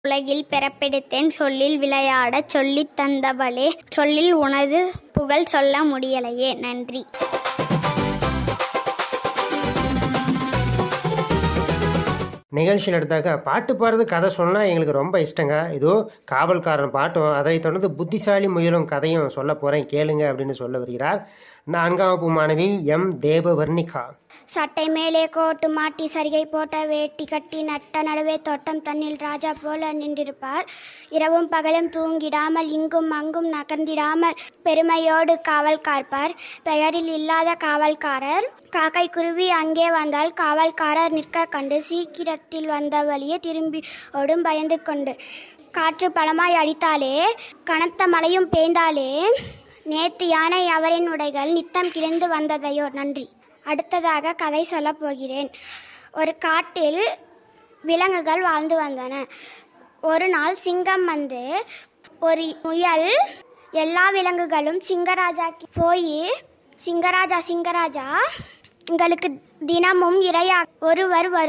உலகில் பிறப்பெடுத்தேன் சொல்லில் விளையாடச் சொல்லித் தந்தவளே சொல்லில் உனது புகழ் சொல்ல முடியலையே நன்றி நிகழ்ச்சியில் எடுத்தாக்க பாட்டு பாடுறது கதை சொன்னால் எங்களுக்கு ரொம்ப இஷ்டங்க இதோ காவல்காரன் பாட்டும் அதை தொடர்ந்து புத்திசாலி முயலும் கதையும் சொல்ல போகிறேன் கேளுங்க அப்படின்னு சொல்ல வருகிறார் நான்காம் வகுப்பு மாணவி எம் தேவவர்ணிகா சட்டை மேலே கோட்டு மாட்டி சரிகை போட்ட வேட்டி கட்டி நட்ட நடுவே தோட்டம் தன்னில் ராஜா போல நின்றிருப்பார் இரவும் பகலும் தூங்கிடாமல் இங்கும் அங்கும் நகர்ந்திடாமல் பெருமையோடு காவல் காப்பார் பெயரில் இல்லாத காவல்காரர் காக்கை குருவி அங்கே வந்தால் காவல்காரர் நிற்க கண்டு சீக்கிரத்தில் வந்த வழியே திரும்பி ஓடும் பயந்து கொண்டு காற்று பலமாய் அடித்தாலே கனத்த மழையும் பேய்ந்தாலே நேத்து யானை அவரின் உடைகள் நித்தம் கிழிந்து வந்ததையோ நன்றி அடுத்ததாக கதை சொல்லப் போகிறேன் ஒரு காட்டில் விலங்குகள் வாழ்ந்து வந்தன ஒரு நாள் சிங்கம் வந்து ஒரு முயல் எல்லா விலங்குகளும் சிங்கராஜா போய் சிங்கராஜா சிங்கராஜா எங்களுக்கு தினமும் இரையா ஒருவர் வரு